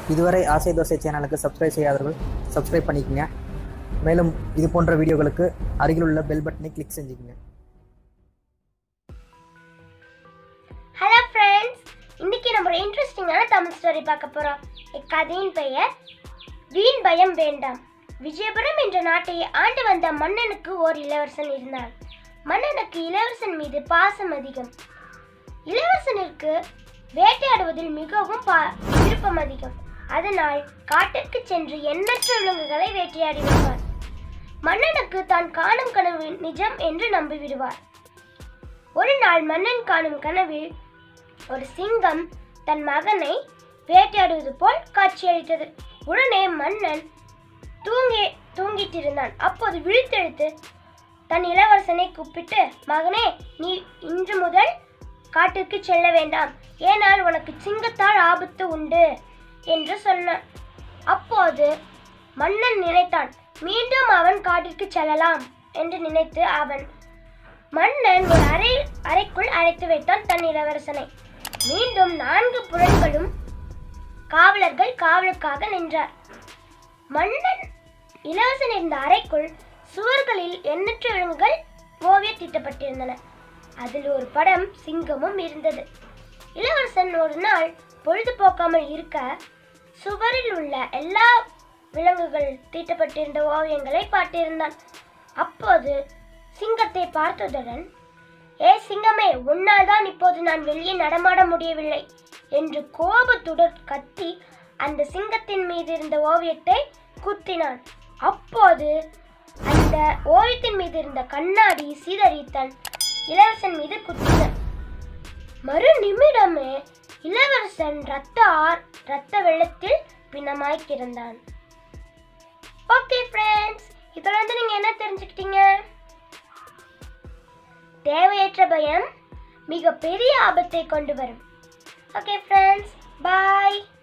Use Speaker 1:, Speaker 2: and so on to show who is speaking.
Speaker 1: இதுவரை ஆசை தோசை சேனலுக்கு சப்ஸ்கிரைப் செய்யாதவர்கள் சப்ஸ்கிரைப் பண்ணிக்கங்க மேலும் இது போன்ற வீடியோகளுக்கு அருகிலுள்ள பெல் பட்டனை கிளிக் செஞ்சுக்கங்க
Speaker 2: ஹலோ ஃப்ரெண்ட்ஸ் இன்னைக்கு நம்ம ஒரு இன்ட்ரெஸ்டிங்கான தமிழ் ஸ்டோரி பார்க்க போறோம் இக்கதையின் பெயர் வீண் பயம் வேண்டாம் விஜயபுரம் என்ற நாட்டை ஆண்டு வந்த மன்னனுக்கு ஓர் இளவரசன் இருந்தான் மன்னனுக்கு இளவரசன் மீது பாசம் அதிகம் இளவரசனிற்கு வேட்டையாடுவதில் மிகவும் பா- விருப்பம் அதிகம் அதனால் காட்டிற்கு சென்று எண்ணற்ற விலங்குகளை வேட்டையாடி வருவார் மன்னனுக்கு தான் காணும் கனவு நிஜம் என்று நம்பிவிடுவார் ஒரு நாள் மன்னன் காணும் கனவில் ஒரு சிங்கம் தன் மகனை வேட்டையாடுவது போல் காட்சியளித்தது உடனே மன்னன் தூங்கி தூங்கிட்டிருந்தான் அப்போது விழித்தெழுத்து தன் இளவரசனை கூப்பிட்டு மகனே நீ இன்று முதல் காட்டிற்கு செல்ல வேண்டாம் ஏனால் உனக்கு சிங்கத்தால் ஆபத்து உண்டு என்று சொன்னான் அப்போது மன்னன் நினைத்தான் மீண்டும் அவன் காட்டிற்கு செல்லலாம் என்று நினைத்து அவன் மன்னன் ஒரு அறை அறைக்குள் அழைத்து வைத்தான் தன் இளவரசனை மீண்டும் நான்கு புறங்களும் காவலர்கள் காவலுக்காக நின்றார் மன்னன் இளவரசன் இருந்த அறைக்குள் சுவர்களில் எண்ணற்ற விலங்குகள் ஓவிய தீட்டப்பட்டிருந்தன அதில் ஒரு படம் சிங்கமும் இருந்தது இளவரசன் ஒரு நாள் பொழுதுபோக்காமல் இருக்க சுவரில் உள்ள எல்லா விலங்குகள் தீட்டப்பட்டிருந்த ஓவியங்களை பார்த்திருந்தான் அப்போது சிங்கத்தை பார்த்ததுடன் ஏ சிங்கமே உன்னால் தான் இப்போது நான் வெளியே நடமாட முடியவில்லை என்று கோபத்துடன் கத்தி அந்த சிங்கத்தின் மீது இருந்த ஓவியத்தை குத்தினான் அப்போது அந்த ஓவியத்தின் மீது இருந்த கண்ணாடி சிதறி தன் இளவரசன் மீது குத்தினான் மறு நிமிடமே இளவரசன் ரத்த ஆர் ரத்த வெள்ளத்தில் பிணமாய் கிடந்தான் ஓகே ஃப்ரெண்ட்ஸ் இதோட வந்து நீங்க என்ன தெரிஞ்சுக்கிட்டீங்க தேவையற்ற பயம் மிக பெரிய ஆபத்தை கொண்டு வரும் ஓகே ஃப்ரெண்ட்ஸ் பாய்